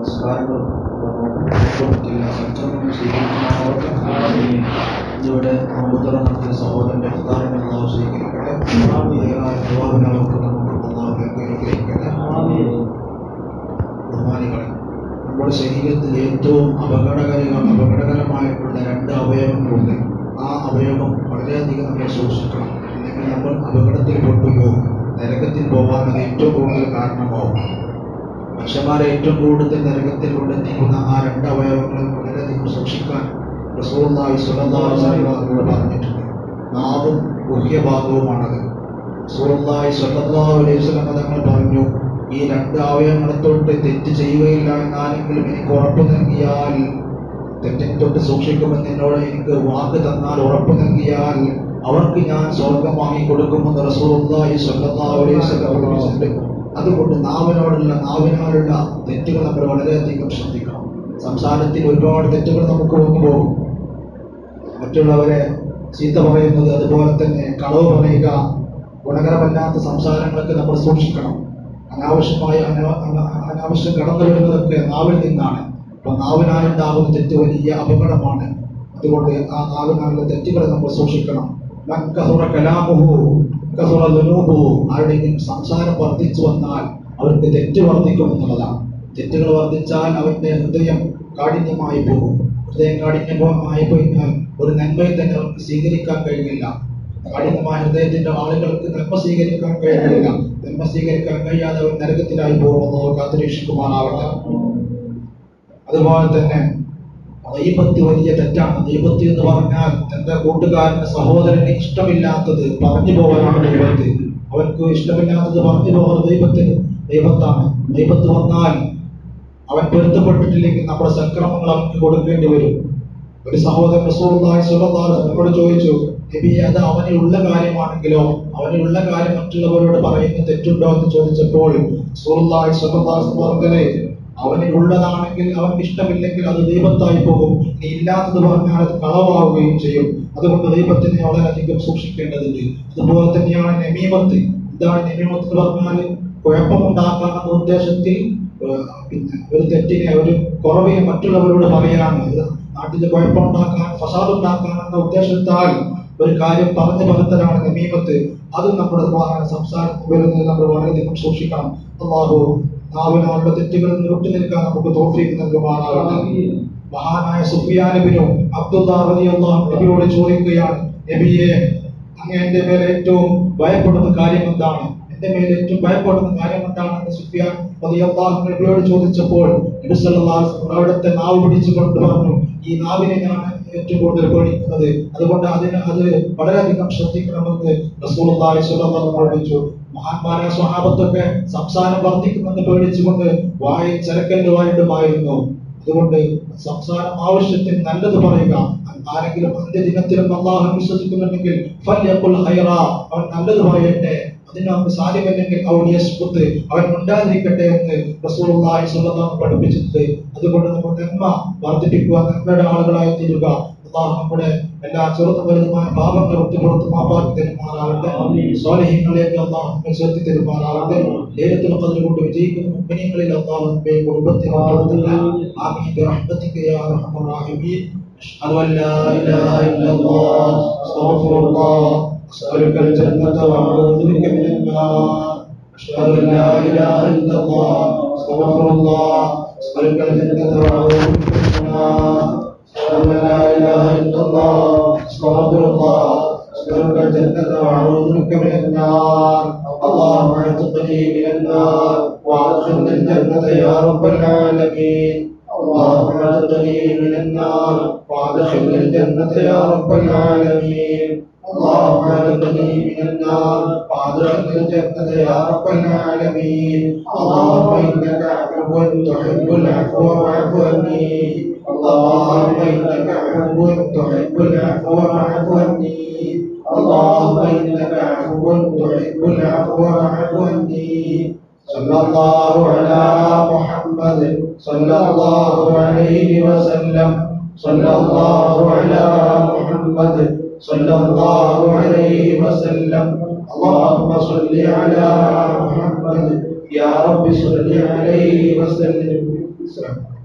നമസ്കാരങ്ങളും എല്ലാ സംക്രമണം സ്വീകരിക്കുമാറാവട്ടെ ഇവിടെ നോമ്പുതറ നടത്തിയ സഹോദരന്റെ പ്രധാനം അള്ളാഹു സ്വീകരിക്കട്ടെ ഏതായ പ്രവാഹനങ്ങൾക്ക് നമുക്ക് അള്ളാഹു അനുഗ്രഹിക്കട്ടെ ബഹുമാനികളെ നമ്മുടെ ശരീരത്തിൽ ഏറ്റവും അപകടകര അപകടകരമായിട്ടുള്ള രണ്ട് അവയവങ്ങളുണ്ട് ആ അവയവം വളരെയധികം നമ്മൾ സൂക്ഷിക്കണം അല്ലെങ്കിൽ നമ്മൾ അപകടത്തിൽ പെട്ടുപോകും നരകത്തിൽ പോകാൻ അത് ഏറ്റവും കൂടുതൽ കാരണമാവും മനുഷ്യന്മാരെ ഏറ്റവും കൂടുതൽ നരകത്തിൽ കൊണ്ടെത്തിക്കുന്ന ആ രണ്ട് അവയവങ്ങളും വളരെയധികം സൂക്ഷിക്കാൻ റസൂർലായി സുലതാഹിനോട് പറഞ്ഞിട്ടുണ്ട് നാവും ഗുഹ്യഭാഗവുമാണത് റസൂർലായി സുലതാ അലൈഹി സ്വലം തങ്ങൾ പറഞ്ഞു ഈ രണ്ട് അവയവങ്ങളെ തൊട്ട് തെറ്റ് ചെയ്യുകയില്ല എന്നാരെങ്കിലും എനിക്ക് ഉറപ്പ് നൽകിയാൽ തെറ്റിനെ തൊട്ട് സൂക്ഷിക്കുമെന്ന് എന്നോട് എനിക്ക് വാക്ക് തന്നാൽ ഉറപ്പ് നൽകിയാൽ അവർക്ക് ഞാൻ സ്വർഗം വാങ്ങി കൊടുക്കുമെന്ന് റസൂലുള്ളാഹി സ്വല്ലല്ലാഹു അലൈഹി വസല്ലം പഠിപ്പിച്ചിട്ടുണ്ട് അതുകൊണ്ട് നാവിനോടുള്ള നാവിനോടുള്ള തെറ്റുകൾ നമ്മൾ വളരെയധികം ശ്രദ്ധിക്കണം സംസാരത്തിൽ ഒരുപാട് തെറ്റുകൾ നമുക്ക് വന്നു പോകും മറ്റുള്ളവരെ ചീത്ത പറയുന്നത് അതുപോലെ തന്നെ കളവ് പറയുക ഗുണകരമല്ലാത്ത സംസാരങ്ങളൊക്കെ നമ്മൾ സൂക്ഷിക്കണം അനാവശ്യമായ അനാ- അനാ- അനാവശ്യം കടന്നു വരുന്നതൊക്കെ നാവിൽ നിന്നാണ് അപ്പൊ നാവിനാലുണ്ടാകുന്ന തെറ്റ് വലിയ അപകടമാണ് അതുകൊണ്ട് ആ നാവിനാലുള്ള തെറ്റുകളെ നമ്മൾ സൂക്ഷിക്കണം മൻ കസുറ കലാമുഹു കസുറ ദുനൂബുഹു ആരുടെയെങ്കിലും സംസാരം വർദ്ധിച്ചു വന്നാൽ അവർക്ക് തെറ്റ് വർദ്ധിക്കും എന്നുള്ളതാണ് തെറ്റുകൾ വർദ്ധിച്ചാൽ അവന്റെ ഹൃദയം കാഠിന്യമായി പോകും ഹൃദയം കാഠിന്യമായി പോയാൽ ഒരു നന്മയിൽ തന്നെ അവർക്ക് സ്വീകരിക്കാൻ കഴിയില്ല കാഠിന്യമായ ഹൃദയത്തിന്റെ ആളുകൾക്ക് നന്മ സ്വീകരിക്കാൻ കഴിയില്ല നന്മ സ്വീകരിക്കാൻ കഴിയാതെ അവർ നരകത്തിലായി പോകുമെന്ന് അവർ കാത്തിരക്ഷിക്കുമാറാവട്ടെ അതുപോലെ തന്നെ ദൈവത്ത് വലിയ തെറ്റാണ് ദൈവത്ത് എന്ന് പറഞ്ഞാൽ തന്റെ കൂട്ടുകാരന്റെ സഹോദരന് ഇഷ്ടമില്ലാത്തത് പറഞ്ഞു പോകാനാണ് ദൈവത്ത് അവർക്ക് ഇഷ്ടമില്ലാത്തത് പറഞ്ഞു പോകുന്നത് ദൈവത്തിന് ദൈവത്താണ് ദൈവത്ത് വന്നാൽ അവൻ പൊരുത്തപ്പെട്ടിട്ടില്ലെങ്കിൽ നമ്മുടെ സക്രമങ്ങൾ അവർക്ക് കൊടുക്കേണ്ടി വരും ഒരു സഹോദരൻ റസൂലുള്ളാഹി സ്വല്ലല്ലാഹു അലൈഹി വസല്ലമയോട് ചോദിച്ചു നബി അത് അവനിലുള്ള കാര്യമാണെങ്കിലോ അവനിലുള്ള കാര്യം മറ്റുള്ളവരോട് പറയുന്ന തെറ്റുണ്ടോ എന്ന് ചോദിച്ചപ്പോൾ റസൂലുള്ളാഹി സ്വല്ലല്ലാഹു അലൈഹി വസല്ലം പറഞ്ഞത് അവനിലുള്ളതാണെങ്കിൽ അവൻ ഇഷ്ടമില്ലെങ്കിൽ അത് ദൈവത്തായി പോകും ഇനി ഇല്ലാത്തത് പറഞ്ഞാൽ അത് കളവാവുകയും ചെയ്യും അതുകൊണ്ട് ദൈവത്തിനെ വളരെയധികം സൂക്ഷിക്കേണ്ടതുണ്ട് അതുപോലെ തന്നെയാണ് നമീമത്ത് എന്താണ് നമീമത്ത് എന്ന് പറഞ്ഞാൽ കുഴപ്പമുണ്ടാക്കാനുള്ള ഉദ്ദേശത്തിൽ ഏഹ്, പിന്നെ ഒരു തെറ്റിനെ ഒരു കുറവിനെ മറ്റുള്ളവരോട് പറയാൻ നാട്ടിൽ കുഴപ്പമുണ്ടാക്കാൻ ഫസാദ് ഉണ്ടാക്കാൻ എന്ന ഉദ്ദേശത്താൽ ഒരു കാര്യം പറഞ്ഞു പകർത്തലാണ് നമീമത്ത് അത് നമ്മുടെ വാഹന സംസാരത്തിൽ വരുന്നത് നമ്മൾ വളരെയധികം സൂക്ഷിക്കണം അള്ളാഹു നാവിനുള്ള തെറ്റുകളിൽ നിന്ന് വിട്ടു നിൽക്കാൻ നമുക്ക് തോഫീക്ക് നൽകുമാറാകട്ടെ മഹാനായ സുഫിയാനബിനു അബ്ദുല്ലാഹു നബിയോട് ചോദിക്കുകയാണ് നബിയെ അങ്ങ് എന്റെ മേൽ ഏറ്റവും ഭയപ്പെടുന്ന കാര്യം എന്താണ് എന്റെ മേൽ ഏറ്റവും ഭയപ്പെടുന്ന കാര്യം എന്താണെന്ന് സുഫിയാൻ റളിയല്ലാഹു നബിയോട് ചോദിച്ചപ്പോൾ നബി സല്ലല്ലാഹു അലൈഹി വസല്ലം അവിടുത്തെ നാവ് പിടിച്ചുകൊണ്ട് പറഞ്ഞു ഈ നാവിനെ ഞാൻ ഏറ്റവും കൂടുതൽ പേടിക്കുന്നത് അതുകൊണ്ട് അതിന് അത് വളരെയധികം ശ്രദ്ധിക്കണമെന്ന് റസൂലുള്ളാഹി സ്വല്ലല്ലാഹു അലൈഹി വസല്ലം പഠിപ്പിച്ചു മഹാന്മാരായ സ്വഹാബത്തൊക്കെ സംസാരം വർദ്ധിക്കുമെന്ന് പേടിച്ചുകൊണ്ട് വായിൽ ചരക്കല്ലുമായിട്ടുമായിരുന്നു അതുകൊണ്ട് സംസാരം ആവശ്യത്തിന് നല്ലത് പറയുക ആരെങ്കിലും അന്ത്യദിനത്തിലും അള്ളാഹു വിശ്വസിക്കുന്നുണ്ടെങ്കിൽ ഫല്യഖുൽ ഖൈറ അവൻ നല്ലത് പറയട്ടെ അതിന് അവന് സാധ്യമല്ലെങ്കിൽ അവൻ യസ്ബുത്ത് അവൻ ഉണ്ടാതിരിക്കട്ടെ എന്ന് റസൂലുള്ളാഹി സ്വല്ലല്ലാഹു അലൈഹി പഠിപ്പിച്ചിട്ടുണ്ട് അതുകൊണ്ട് നമ്മൾ നന്മ വർദ്ധിപ്പിക്കുക നന്മയുടെ ആളുകളായി തീരുക അള്ളാഹു നമ്മുടെ എല്ലാ ചെറുതും വലുതുമായ പാപങ്ങൾ വിട്ടുപുറത്ത് മാപ്പാക്കി തരുമാറാവട്ടെ സ്വാലഹ്യങ്ങളിലേക്ക് അള്ളാഹു നമ്മെ ചേർത്തി തരുമാറാവട്ടെ ലേലത്തിൽ ഖദർ കൊണ്ട് വിജയിക്കുന്ന മുഅ്മിനീങ്ങളിൽ അള്ളാഹു നമ്മെ കുടുംബത്തെ വളർത്തുക ആമീൻ ബിറഹ്മതിക യാ അർഹമർ റഹീമീൻ അഷ്ഹദു അൻ ലാ ഇലാഹ ഇല്ലല്ലാഹ് അസ്തഗ്ഫിറുല്ലാഹ് أسألك الجنة وأعوذ بك من النار أشهد أن لا إله إلا الله أستغفر الله أسألك الجنة وأعوذ بك من النار أشهد أن لا إله إلا الله أستغفر الله أسألك الجنة وأعوذ بك من النار اللهم اعتقني من النار وأدخلني الجنة يا رب العالمين اللهم اعتقني من النار وأدخلني الجنة يا رب العالمين اللهم اعتقني من النار وادخلني الجنة يا رب العالمين اللهم انك عفو تحب العفو فاعف عني اللهم انك عفو تحب العفو فاعف عني اللهم انك عفو تحب العفو فاعف عني صلى الله على محمد صلى الله عليه وسلم صلى الله على محمد صلى الله عليه وسلم اللهم صل على محمد يا رب صل عليه وسلم മനസ്സിലാവും